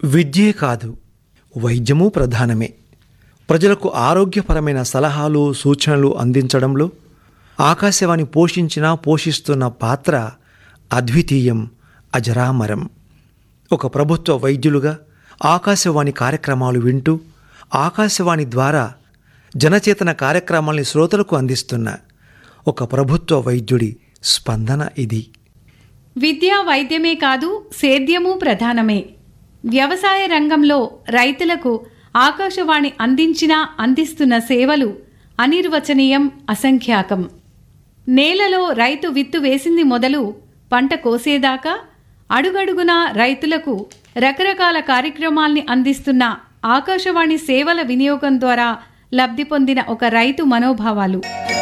విద్యే కాదు వైద్యము ప్రధానమే ప్రజలకు ఆరోగ్యపరమైన సలహాలు సూచనలు అందించడంలో ఆకాశవాణి పోషించిన పోషిస్తున్న పాత్ర అద్వితీయం అజరామరం ఒక ప్రభుత్వ వైద్యులుగా ఆకాశవాణి కార్యక్రమాలు వింటూ ఆకాశవాణి ద్వారా జనచేతన కార్యక్రమాల్ని శ్రోతలకు అందిస్తున్న ఒక ప్రభుత్వ వైద్యుడి స్పందన ఇది విద్య వైద్యమే కాదు సేద్యము ప్రధానమే వ్యవసాయ రంగంలో రైతులకు ఆకాశవాణి అందించిన అందిస్తున్న సేవలు అనిర్వచనీయం అసంఖ్యాకం నేలలో రైతు విత్తు వేసింది మొదలు పంట కోసేదాకా అడుగడుగునా రైతులకు రకరకాల కార్యక్రమాల్ని అందిస్తున్న ఆకాశవాణి సేవల వినియోగం ద్వారా లబ్ధి పొందిన ఒక రైతు మనోభావాలు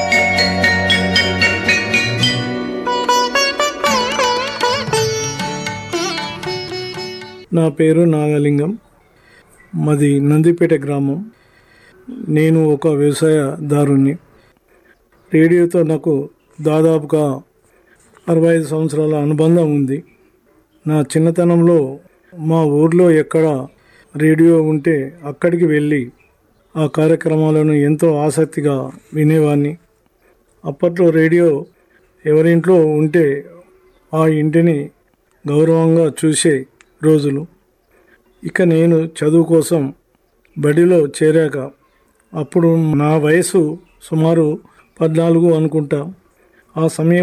నా పేరు నాగలింగం మాది నందిపేట గ్రామం నేను ఒక వ్యవసాయదారుణ్ణి రేడియోతో నాకు దాదాపుగా అరవై ఐదు సంవత్సరాల అనుబంధం ఉంది నా చిన్నతనంలో మా ఊర్లో ఎక్కడ రేడియో ఉంటే అక్కడికి వెళ్ళి ఆ కార్యక్రమాలను ఎంతో ఆసక్తిగా వినేవాడిని అప్పట్లో రేడియో ఎవరింట్లో ఉంటే ఆ ఇంటిని గౌరవంగా చూసే రోజులు ఇక నేను చదువు కోసం బడిలో చేరాక అప్పుడు నా వయసు సుమారు పద్నాలుగు అనుకుంటా ఆ సమయం